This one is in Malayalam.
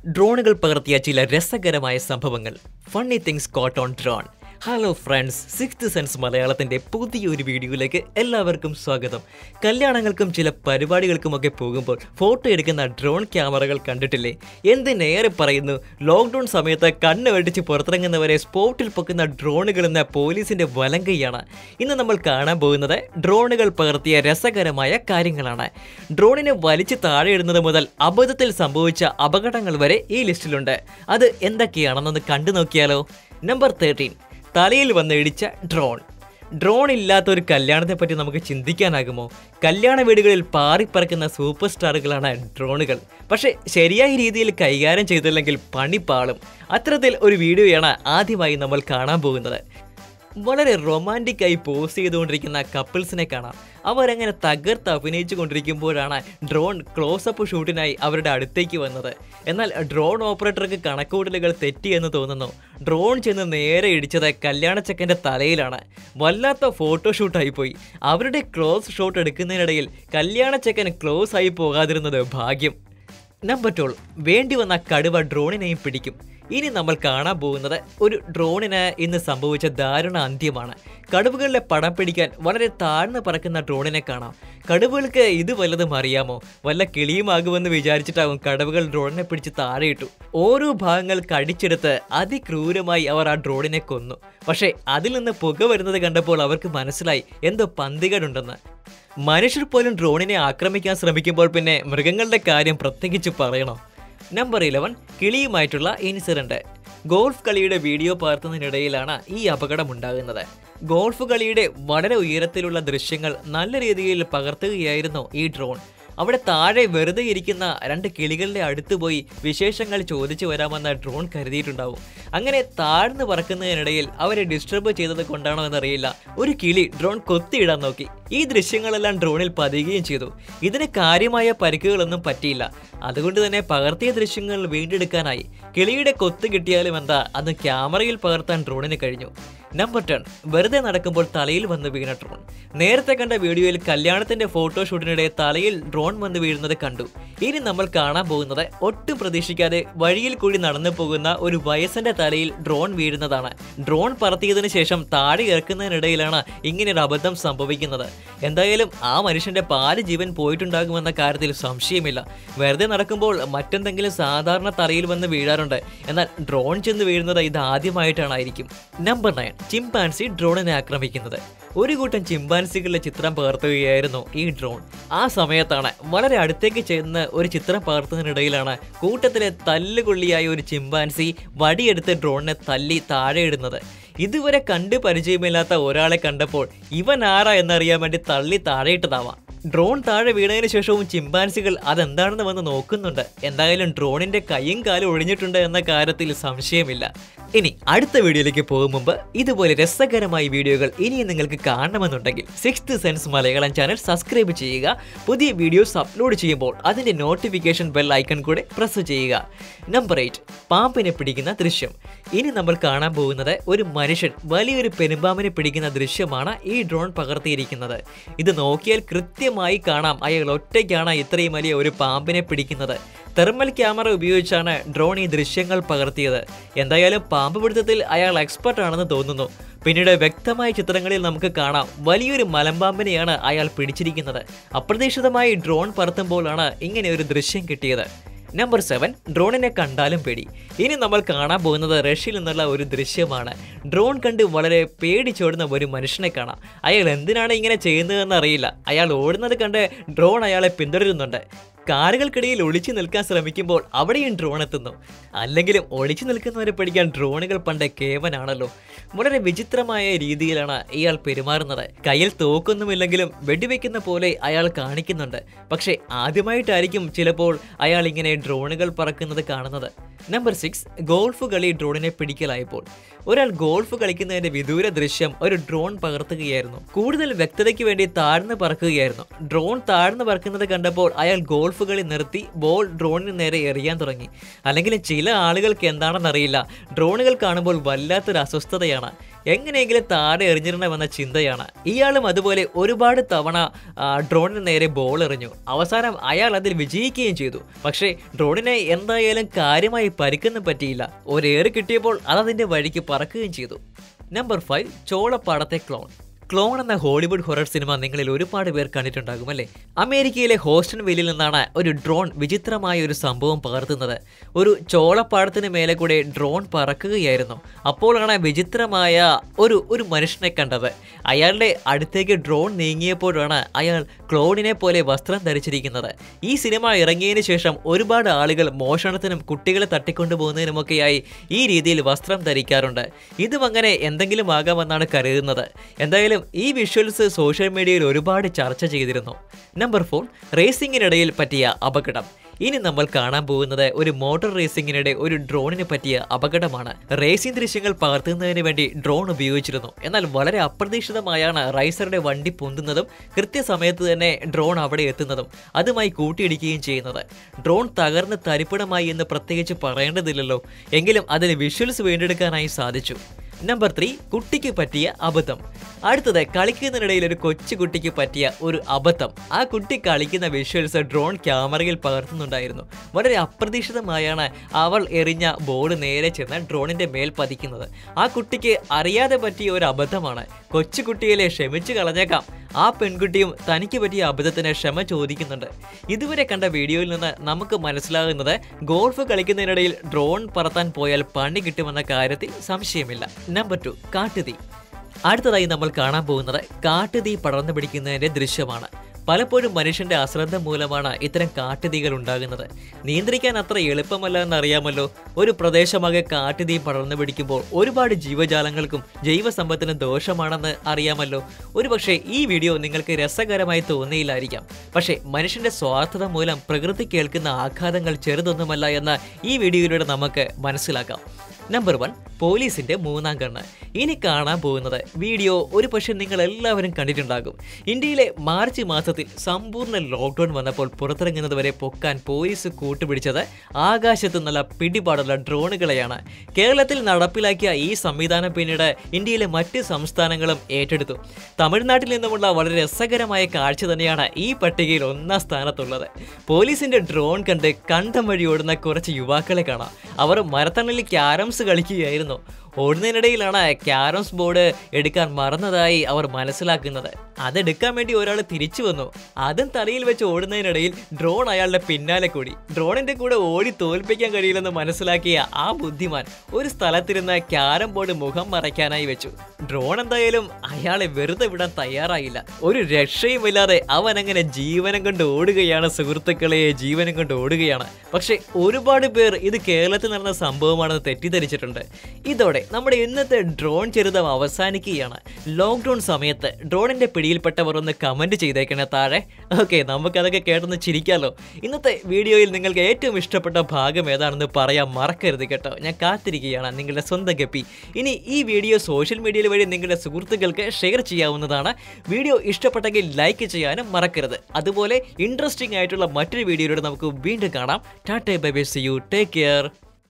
ഡ്രോണുകൾ പകർത്തിയ ചില രസകരമായ സംഭവങ്ങൾ funny things caught on drone hello friends sixth sense മലയാളത്തിൻ്റെ പുതിയൊരു വീഡിയോയിലേക്ക് എല്ലാവർക്കും സ്വാഗതം കല്യാണങ്ങൾക്കും ചില പരിപാടികൾക്കുമൊക്കെ പോകുമ്പോൾ ഫോട്ടോ എടുക്കുന്ന ഡ്രോൺ ക്യാമറകൾ കണ്ടിട്ടില്ലേ എന്തിനേറെ പറയുന്നു ലോക്ക്ഡൗൺ സമയത്ത് കണ്ണ് വെട്ടിച്ച് പുറത്തിറങ്ങുന്നവരെ സ്പോട്ടിൽ പൊക്കുന്ന ഡ്രോണുകൾ എന്ന പോലീസിൻ്റെ വലങ്കയാണ് ഇന്ന് നമ്മൾ കാണാൻ പോകുന്നത് ഡ്രോണുകൾ പകർത്തിയ രസകരമായ കാര്യങ്ങളാണ് ഡ്രോണിനെ വലിച്ചു താഴെ ഇടുന്നത് മുതൽ അബദ്ധത്തിൽ സംഭവിച്ച അപകടങ്ങൾ വരെ ഈ ലിസ്റ്റിലുണ്ട് അത് എന്തൊക്കെയാണെന്നൊന്ന് കണ്ടു നോക്കിയാലോ നമ്പർ തേർട്ടീൻ തലയിൽ വന്ന് ഇടിച്ച ഡ്രോൺ ഡ്രോൺ ഇല്ലാത്ത ഒരു കല്യാണത്തെ പറ്റി നമുക്ക് ചിന്തിക്കാനാകുമോ കല്യാണ വീടുകളിൽ പാറിപ്പറക്കുന്ന സൂപ്പർ സ്റ്റാറുകളാണ് ഡ്രോണുകൾ പക്ഷേ ശരിയായ രീതിയിൽ കൈകാര്യം ചെയ്തില്ലെങ്കിൽ പണി പാളും അത്തരത്തിൽ ഒരു വീഡിയോയാണ് ആദ്യമായി നമ്മൾ കാണാൻ പോകുന്നത് വളരെ റൊമാൻറ്റിക് ആയി പോസ് ചെയ്തുകൊണ്ടിരിക്കുന്ന കപ്പിൾസിനെ കാണാം അവരങ്ങനെ തകർത്ത് അഭിനയിച്ചു കൊണ്ടിരിക്കുമ്പോഴാണ് ഡ്രോൺ ക്ലോസപ്പ് ഷൂട്ടിനായി അവരുടെ അടുത്തേക്ക് വന്നത് എന്നാൽ ഡ്രോൺ ഓപ്പറേറ്റർക്ക് കണക്കൂടലുകൾ തെറ്റിയെന്ന് തോന്നുന്നു ഡ്രോൺ ചെന്ന് നേരെ ഇടിച്ചത് കല്യാണച്ചക്കൻ്റെ തലയിലാണ് വല്ലാത്ത ഫോട്ടോഷൂട്ടായി പോയി അവരുടെ ക്ലോസ് ഷോട്ട് എടുക്കുന്നതിനിടയിൽ കല്യാണച്ചക്കൻ ക്ലോസ് ആയി പോകാതിരുന്നത് ഭാഗ്യം നമ്പർ ടോൾ വേണ്ടി വന്ന കടുവ ഡ്രോണിനെയും പിടിക്കും ഇനി നമ്മൾ കാണാൻ പോകുന്നത് ഒരു ഡ്രോണിന് ഇന്ന് സംഭവിച്ച ദാരുണ അന്ത്യമാണ് കടുവകളിലെ പടം പിടിക്കാൻ വളരെ താഴ്ന്നു പറക്കുന്ന ഡ്രോണിനെ കാണാം കടുവകൾക്ക് ഇത് വല്ലതും അറിയാമോ വല്ല കിളിയുമാകുമെന്ന് വിചാരിച്ചിട്ടാവും കടുവകൾ ഡ്രോണിനെ പിടിച്ച് താഴെയിട്ടു ഓരോ ഭാഗങ്ങൾ കടിച്ചെടുത്ത് അതിക്രൂരമായി അവർ ആ ഡ്രോണിനെ കൊന്നു പക്ഷേ അതിൽ നിന്ന് പുക വരുന്നത് കണ്ടപ്പോൾ അവർക്ക് മനസ്സിലായി എന്തോ പന്തികേടുണ്ടെന്ന് മനുഷ്യർ പോലും ഡ്രോണിനെ ആക്രമിക്കാൻ ശ്രമിക്കുമ്പോൾ പിന്നെ മൃഗങ്ങളുടെ കാര്യം പ്രത്യേകിച്ച് പറയണോ നമ്പർ ഇലവൻ കിളിയുമായിട്ടുള്ള ഇൻസിഡന്റ് ഗോൾഫ് കളിയുടെ വീഡിയോ പകർത്തുന്നതിനിടയിലാണ് ഈ അപകടം ഉണ്ടാകുന്നത് ഗോൾഫ് കളിയുടെ വളരെ ഉയരത്തിലുള്ള ദൃശ്യങ്ങൾ നല്ല രീതിയിൽ പകർത്തുകയായിരുന്നു ഈ ഡ്രോൺ അവിടെ താഴെ വെറുതെ ഇരിക്കുന്ന രണ്ട് കിളികളുടെ അടുത്ത് പോയി വിശേഷങ്ങൾ ചോദിച്ചു വരാമെന്ന് ഡ്രോൺ കരുതിയിട്ടുണ്ടാവും അങ്ങനെ താഴ്ന്നു പറക്കുന്നതിനിടയിൽ അവരെ ഡിസ്റ്റർബ് ചെയ്തത് കൊണ്ടാണോ എന്നറിയില്ല ഒരു കിളി ഡ്രോൺ കൊത്തിയിടാൻ നോക്കി ഈ ദൃശ്യങ്ങളെല്ലാം ഡ്രോണിൽ പതിയുകയും ചെയ്തു ഇതിന് കാര്യമായ പരിക്കുകളൊന്നും പറ്റിയില്ല അതുകൊണ്ട് തന്നെ പകർത്തിയ ദൃശ്യങ്ങൾ വീണ്ടെടുക്കാനായി കിളിയുടെ കൊത്ത് കിട്ടിയാലും എന്താ അത് ക്യാമറയിൽ പകർത്താൻ ഡ്രോണിന് കഴിഞ്ഞു നമ്പർ ടെൻ വെറുതെ നടക്കുമ്പോൾ തലയിൽ വന്ന് വീണ ഡ്രോൺ നേരത്തെ കണ്ട വീഡിയോയിൽ കല്യാണത്തിന്റെ ഫോട്ടോഷൂട്ടിനിടെ തലയിൽ ഡ്രോൺ വന്ന് വീഴുന്നത് കണ്ടു ഇനി നമ്മൾ കാണാൻ പോകുന്നത് ഒട്ടും പ്രതീക്ഷിക്കാതെ വഴിയിൽ കൂടി നടന്നു പോകുന്ന ഒരു വയസ്സന്റെ തലയിൽ ഡ്രോൺ വീഴുന്നതാണ് ഡ്രോൺ പറത്തിയതിനു ശേഷം താഴെ ഇറക്കുന്നതിനിടയിലാണ് ഇങ്ങനെ ഒരു അബദ്ധം സംഭവിക്കുന്നത് എന്തായാലും ആ മനുഷ്യന്റെ പാല് ജീവൻ പോയിട്ടുണ്ടാകുമെന്ന കാര്യത്തിൽ സംശയമില്ല വെറുതെ നടക്കുമ്പോൾ മറ്റെന്തെങ്കിലും സാധാരണ തലയിൽ വന്ന് വീഴാറുണ്ട് എന്നാൽ ഡ്രോൺ ചെന്ന് വീഴുന്നത് ഇത് ആദ്യമായിട്ടാണായിരിക്കും നമ്പർ നയൻ ചിമ്പാൻസി ഡ്രോണിനെ ആക്രമിക്കുന്നത് ഒരു കൂട്ടം ചിമ്പാൻസികളുടെ ചിത്രം പകർത്തുകയായിരുന്നു ഈ ഡ്രോൺ ആ സമയത്താണ് വളരെ അടുത്തേക്ക് ചെന്ന് ഒരു ചിത്രം പകർത്തുന്നതിനിടയിലാണ് കൂട്ടത്തിലെ തല്ലുകൊള്ളിയായ ഒരു ചിമ്പാൻസി വടിയെടുത്ത് ഡ്രോണിനെ തല്ലി താഴെയിടുന്നത് ഇതുവരെ കണ്ട് പരിചയമില്ലാത്ത ഒരാളെ കണ്ടപ്പോൾ ഇവൻ ആരാ എന്നറിയാൻ വേണ്ടി തള്ളി താഴെയിട്ടതാവാം ഡ്രോൺ താഴെ വീണതിന് ശേഷവും ചിമ്പാൻസികൾ അതെന്താണെന്ന് വന്ന് നോക്കുന്നുണ്ട് എന്തായാലും ഡ്രോണിന്റെ കൈയും കാലും ഒഴിഞ്ഞിട്ടുണ്ട് എന്ന കാര്യത്തിൽ സംശയമില്ല ഇനി അടുത്ത വീഡിയോയിലേക്ക് പോകും മുമ്പ് ഇതുപോലെ രസകരമായ വീഡിയോകൾ ഇനിയും നിങ്ങൾക്ക് കാണണമെന്നുണ്ടെങ്കിൽ sixth sense Malayalam channel subscribe ചെയ്യുക പുതിയ വീഡിയോസ് അപ്ലോഡ് ചെയ്യുമ്പോൾ അതിന്റെ നോട്ടിഫിക്കേഷൻ ബെൽ ഐക്കൺ കൂടെ പ്രസ് ചെയ്യുക നമ്പർ എയ്റ്റ് പാമ്പിനെ പിടിക്കുന്ന ദൃശ്യം ഇനി നമ്മൾ കാണാൻ പോകുന്നത് ഒരു മനുഷ്യൻ വലിയൊരു പെരുമ്പാമ്പിനെ പിടിക്കുന്ന ദൃശ്യമാണ് ഈ ഡ്രോൺ പകർത്തിയിരിക്കുന്നത് ഇത് നോക്കിയാൽ കൃത്യമായി കാണാം അയാൾ ഒറ്റയ്ക്കാണ് ഇത്രയും വലിയ ഒരു പാമ്പിനെ പിടിക്കുന്നത് തെർമൽ ക്യാമറ ഉപയോഗിച്ചാണ് ഡ്രോൺ ഈ ദൃശ്യങ്ങൾ പകർത്തിയത് എന്തായാലും പാമ്പ് പിടുത്തത്തിൽ അയാൾ എക്സ്പെർട്ട് ആണെന്ന് തോന്നുന്നു പിന്നീട് വ്യക്തമായ ചിത്രങ്ങളിൽ നമുക്ക് കാണാം വലിയൊരു മലമ്പാമ്പിനെയാണ് അയാൾ പിടിച്ചിരിക്കുന്നത് അപ്രതീക്ഷിതമായി ഡ്രോൺ പറത്തുമ്പോഴാണ് ഇങ്ങനെ ഒരു ദൃശ്യം കിട്ടിയത് നമ്പർ സെവൻ ഡ്രോണിനെ കണ്ടാലും പേടി ഇനി നമ്മൾ കാണാൻ പോകുന്നത് റഷ്യയിൽ നിന്നുള്ള ഒരു ദൃശ്യമാണ് ഡ്രോൺ കണ്ട് വളരെ പേടിച്ചോടുന്ന ഒരു മനുഷ്യനെ കാണാം അയാൾ എന്തിനാണ് ഇങ്ങനെ ചെയ്യുന്നതെന്ന് അറിയില്ല അയാൾ ഓടുന്നത് കണ്ട് ഡ്രോൺ അയാളെ പിന്തുടരുന്നുണ്ട് കാറുകൾക്കിടയിൽ ഒളിച്ചു നിൽക്കാൻ ശ്രമിക്കുമ്പോൾ അവിടെയും ഡ്രോൺ എത്തുന്നു അല്ലെങ്കിലും ഒളിച്ചു നിൽക്കുന്നവരെ പിടിക്കാൻ ഡ്രോണുകൾ പണ്ട് കേവനാണല്ലോ വളരെ വിചിത്രമായ രീതിയിലാണ് ഇയാൾ പെരുമാറുന്നത് കയ്യിൽ തോക്കൊന്നുമില്ലെങ്കിലും വെടിവെക്കുന്ന പോലെ അയാൾ കാണിക്കുന്നുണ്ട് പക്ഷേ ആദ്യമായിട്ടായിരിക്കും ചിലപ്പോൾ അയാൾ ഇങ്ങനെ ഡ്രോണുകൾ പറക്കുന്നത് കാണുന്നത് നമ്പർ സിക്സ് ഗോൾഫ് കളി ഡ്രോണിനെ പിടിക്കലായപ്പോൾ ഒരാൾ ഗോൾഫ് കളിക്കുന്നതിന്റെ വിദൂര ദൃശ്യം ഒരു ഡ്രോൺ പകർത്തുകയായിരുന്നു കൂടുതൽ വ്യക്തതയ്ക്ക് വേണ്ടി താഴ്ന്നു പറക്കുകയായിരുന്നു ഡ്രോൺ താഴ്ന്നു പറക്കുന്നത് കണ്ടപ്പോൾ അയാൾ ഗോൾഫ് കളി നിർത്തി ബോൾ ഡ്രോണിന് നേരെ എറിയാൻ തുടങ്ങി അല്ലെങ്കിൽ ചില ആളുകൾക്ക് എന്താണെന്നറിയില്ല ഡ്രോണുകൾ കാണുമ്പോൾ വല്ലാത്തൊരു അസ്വസ്ഥതയാണ് എങ്ങനെയെങ്കിലും താഴെ എറിഞ്ഞിരണമെന്ന ചിന്തയാണ് ഇയാളും അതുപോലെ ഒരുപാട് തവണ ആ, ഡ്രോണിന് നേരെ ബോൾ എറിഞ്ഞു അവസാനം അയാൾ അതിൽ വിജയിക്കുകയും ചെയ്തു പക്ഷേ ഡ്രോണിനെ എന്തായാലും കാര്യമായി പരിക്കൊന്നും പറ്റിയില്ല ഒരേറ് കിട്ടിയപ്പോൾ അത് അതിൻ്റെ വഴിക്ക് പറക്കുകയും ചെയ്തു നമ്പർ ഫൈവ് ചോളപ്പാടത്തെ ക്ലോൺ ക്ലോൺ എന്ന ഹോളിവുഡ് ഹൊറർ സിനിമ നിങ്ങളിൽ ഒരുപാട് പേർ കണ്ടിട്ടുണ്ടാകും അല്ലേ അമേരിക്കയിലെ ഹോസ്റ്റൺ വെല്ലിൽ നിന്നാണ് ഒരു ഡ്രോൺ വിചിത്രമായ ഒരു സംഭവം പകർത്തുന്നത് ഒരു ചോളപ്പാടത്തിന് മേലെ കൂടെ ഡ്രോൺ പറക്കുകയായിരുന്നു അപ്പോഴാണ് വിചിത്രമായ ഒരു ഒരു മനുഷ്യനെ കണ്ടത് അയാളുടെ അടുത്തേക്ക് ഡ്രോൺ നീങ്ങിയപ്പോഴാണ് അയാൾ ക്ലോണിനെ പോലെ വസ്ത്രം ധരിച്ചിരിക്കുന്നത് ഈ സിനിമ ഇറങ്ങിയതിന് ശേഷം ഒരുപാട് ആളുകൾ മോഷണത്തിനും കുട്ടികളെ തട്ടിക്കൊണ്ടുപോകുന്നതിനുമൊക്കെയായി ഈ രീതിയിൽ വസ്ത്രം ധരിക്കാറുണ്ട് ഇതും അങ്ങനെ എന്തെങ്കിലും ആകാമെന്നാണ് കരുതുന്നത് എന്തായാലും ഈ വിഷ്വൽസ് സോഷ്യൽ മീഡിയയിൽ ഒരുപാട് ചർച്ച ചെയ്തിരുന്നു നമ്പർ ഫോർ റേസിംഗിനിടയിൽ പറ്റിയ അപകടം ഇനി നമ്മൾ കാണാൻ പോകുന്നത് ഒരു മോട്ടോർ റേസിംഗിനിടെ ഒരു ഡ്രോണിനെ പറ്റിയ അപകടമാണ് റേസിംഗ് ദൃശ്യങ്ങൾ പകർത്തുന്നതിന് വേണ്ടി ഡ്രോൺ ഉപയോഗിച്ചിരുന്നു എന്നാൽ വളരെ അപ്രതീക്ഷിതമായാണ് റൈസറുടെ വണ്ടി പൊന്തുന്നതും കൃത്യസമയത്ത് തന്നെ ഡ്രോൺ അവിടെ എത്തുന്നതും അതുമായി കൂട്ടിയിടിക്കുകയും ചെയ്യുന്നത് ഡ്രോൺ തകർന്ന് തരിപ്പിടമായി എന്ന് പ്രത്യേകിച്ച് പറയേണ്ടതില്ലല്ലോ എങ്കിലും അതിന് വിഷ്വൽസ് വീണ്ടെടുക്കാനായി സാധിച്ചു നമ്പർ ത്രീ കുട്ടിക്ക് പറ്റിയ അബദ്ധം അടുത്തത് കളിക്കുന്നതിനിടയിൽ ഒരു കൊച്ചു കുട്ടിക്ക് പറ്റിയ ഒരു അബദ്ധം ആ കുട്ടി കളിക്കുന്ന വിഷ്വൽസ് ഡ്രോൺ ക്യാമറയിൽ പകർത്തുന്നുണ്ടായിരുന്നു വളരെ അപ്രതീക്ഷിതമായാണ് അവൾ എറിഞ്ഞ ബോൾ നേരെ ചെന്ന് ഡ്രോണിന്റെ മേൽ പതിക്കുന്നത് ആ കുട്ടിക്ക് അറിയാതെ പറ്റിയ ഒരു അബദ്ധമാണ് കൊച്ചു കുട്ടിയിലെ ക്ഷമിച്ചു കളഞ്ഞേക്കാം ആ പെൺകുട്ടിയും തനിക്ക് പറ്റിയ അബദ്ധത്തിന് ക്ഷമ ചോദിക്കുന്നുണ്ട് ഇതുവരെ കണ്ട വീഡിയോയിൽ നിന്ന് നമുക്ക് മനസ്സിലാകുന്നത് ഗോൾഫ് കളിക്കുന്നതിനിടയിൽ ഡ്രോൺ പറത്താൻ പോയാൽ പണി കിട്ടുമെന്ന കാര്യത്തിൽ സംശയമില്ല നമ്പർ ടു കാട്ടുതീ അടുത്തതായി നമ്മൾ കാണാൻ പോകുന്നത് കാട്ടുതീ പടർന്നു പിടിക്കുന്നതിന്റെ ദൃശ്യമാണ് പലപ്പോഴും മനുഷ്യന്റെ അശ്രദ്ധ മൂലമാണ് ഇത്തരം കാട്ടുതീകൾ ഉണ്ടാകുന്നത് നിയന്ത്രിക്കാൻ അത്ര എളുപ്പമല്ല എന്നറിയാമല്ലോ ഒരു പ്രദേശമാകെ കാട്ടുതീ പടർന്നു പിടിക്കുമ്പോൾ ഒരുപാട് ജീവജാലങ്ങൾക്കും ജൈവസമ്പത്തിനും ദോഷമാണെന്ന് അറിയാമല്ലോ ഒരുപക്ഷെ ഈ വീഡിയോ നിങ്ങൾക്ക് രസകരമായി തോന്നിയില്ലായിരിക്കാം പക്ഷേ മനുഷ്യന്റെ സ്വാർത്ഥത മൂലം പ്രകൃതി കേൾക്കുന്ന ആഘാതങ്ങൾ ചെറുതൊന്നുമല്ല എന്ന് ഈ വീഡിയോയിലൂടെ നമുക്ക് മനസ്സിലാക്കാം നമ്പർ വൺ പോലീസിന്റെ മൂന്നാം കണ്ണ് ഇനി കാണാൻ പോകുന്നത് വീഡിയോ ഒരു പക്ഷേ നിങ്ങൾ എല്ലാവരും കണ്ടിട്ടുണ്ടാകും ഇന്ത്യയിലെ മാർച്ച് മാസത്തിൽ സമ്പൂർണ്ണ ലോക്ക്ഡൗൺ വന്നപ്പോൾ പുറത്തിറങ്ങുന്നത് വരെ പൊക്കാൻ പോലീസ് കൂട്ടുപിടിച്ചത് ആകാശത്ത് നല്ല പിടിപാടുള്ള ഡ്രോണുകളെയാണ് കേരളത്തിൽ നടപ്പിലാക്കിയ ഈ സംവിധാനം പിന്നീട് ഇന്ത്യയിലെ മറ്റ് സംസ്ഥാനങ്ങളും ഏറ്റെടുത്തു തമിഴ്നാട്ടിൽ നിന്നുമുള്ള വളരെ രസകരമായ കാഴ്ച തന്നെയാണ് ഈ പട്ടികയിൽ ഒന്നാം സ്ഥാനത്തുള്ളത് പോലീസിന്റെ ഡ്രോൺ കണ്ട് കണ്ടം വഴി ഓടുന്ന കുറച്ച് യുവാക്കളെ കാണാം അവർ മരത്തണലിൽ ക്യാരംസ് കളിക്കുകയായിരുന്നു ഓടുന്നതിനിടയിലാണ് ക്യാരംസ് ബോർഡ് എടുക്കാൻ മറന്നതായി അവർ മനസ്സിലാക്കുന്നത് അതെടുക്കാൻ വേണ്ടി ഒരാൾ തിരിച്ചു വന്നു അതും തലയിൽ വെച്ച് ഓടുന്നതിനിടയിൽ ഡ്രോൺ അയാളുടെ പിന്നാലെ കൂടി ഡ്രോണിന്റെ കൂടെ ഓടി തോൽപ്പിക്കാൻ കഴിയില്ലെന്ന് മനസ്സിലാക്കിയ ആ ബുദ്ധിമാൻ ഒരു സ്ഥലത്തിരുന്ന് ക്യാരം ബോർഡ് മുഖം മറയ്ക്കാനായി വെച്ചു ഡ്രോൺ എന്തായാലും അയാളെ വെറുതെ വിടാൻ തയ്യാറായില്ല ഒരു രക്ഷയുമില്ലാതെ അവൻ അങ്ങനെ ജീവനം കൊണ്ട് ഓടുകയാണ് സുഹൃത്തുക്കളെ ജീവനം കൊണ്ട് ഓടുകയാണ് പക്ഷേ ഒരുപാട് പേർ ഇത് കേരളത്തിൽ നടന്ന സംഭവമാണെന്ന് തെറ്റിദ്ധരിച്ചിട്ടുണ്ട് ഇതോടെ നമ്മുടെ ഇന്നത്തെ ഡ്രോൺ ചരിതം അവസാനിക്കുകയാണ് ലോക്ക്ഡൗൺ സമയത്ത് ഡ്രോണിന്റെ പിടിയിൽപ്പെട്ടവർ ഒന്ന് കമന്റ് ചെയ്തേക്കണേ താഴെ ഓക്കെ നമുക്കതൊക്കെ കേട്ടൊന്ന് ചിരിക്കാമല്ലോ ഇന്നത്തെ വീഡിയോയിൽ നിങ്ങൾക്ക് ഏറ്റവും ഇഷ്ടപ്പെട്ട ഭാഗം ഏതാണെന്ന് പറയാൻ മറക്കരുത് കേട്ടോ ഞാൻ കാത്തിരിക്കുകയാണ് നിങ്ങളുടെ സ്വന്തം ഗപ്പി ഇനി ഈ വീഡിയോ സോഷ്യൽ മീഡിയയിൽ വഴി നിങ്ങളുടെ സുഹൃത്തുക്കൾക്ക് ഷെയർ ചെയ്യാവുന്നതാണ് വീഡിയോ ഇഷ്ടപ്പെട്ടെങ്കിൽ ലൈക്ക് ചെയ്യാനും മറക്കരുത് അതുപോലെ ഇൻട്രസ്റ്റിംഗ് ആയിട്ടുള്ള മറ്റൊരു വീഡിയോയിലൂടെ നമുക്ക് വീണ്ടും കാണാം ടാറ്റേ bye bye see you take care